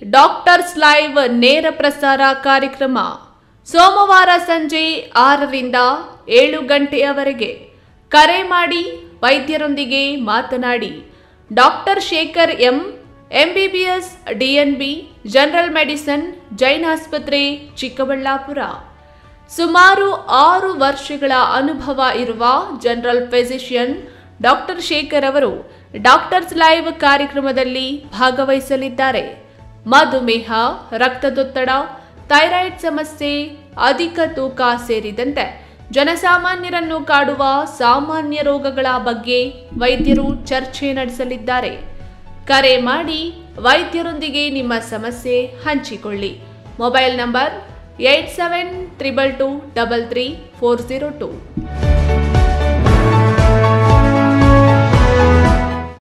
doctors live ನೇರ ಪ್ರಸಾರ ಕಾರ್ಯಕ್ರಮ ಸೋಮವಾರ ಸಂಜೆ ಆರರಿಂದ ಏಳು ಗಂಟೆಯವರೆಗೆ ಕರೆ ಮಾಡಿ ವೈದ್ಯರೊಂದಿಗೆ ಮಾತನಾಡಿ doctor Shekhar M MBBS DNB general medicine Jain ಆಸ್ಪತ್ರೆ ಚಿಕ್ಕಬಳ್ಳಾಪುರ ಸುಮಾರು ಆರು ವರ್ಷಗಳ ಅನುಭವ ಇರುವ ಜನರಲ್ ಫಿಸಿಷಿಯನ್ ಡಾಕ್ಟರ್ ಶೇಖರ್ ಅವರು ಡಾಕ್ಟರ್ಸ್ ಲೈವ್ ಕಾರ್ಯಕ್ರಮದಲ್ಲಿ ಭಾಗವಹಿಸಲಿದ್ದಾರೆ ಮಧುಮೇಹ ರಕ್ತದೊತ್ತಡ ಥೈರಾಯ್ಡ್ ಸಮಸ್ಯೆ ಅಧಿಕ ತೂಕ ಸೇರಿದಂತೆ ಜನಸಾಮಾನ್ಯರನ್ನು ಕಾಡುವ ಸಾಮಾನ್ಯ ರೋಗಗಳ ಬಗ್ಗೆ ವೈದ್ಯರು ಚರ್ಚೆ ನಡೆಸಲಿದ್ದಾರೆ ಕರೆ ಮಾಡಿ ವೈದ್ಯರೊಂದಿಗೆ ನಿಮ್ಮ ಸಮಸ್ಯೆ ಹಂಚಿಕೊಳ್ಳಿ mobile number eight seven triple two double three four zero to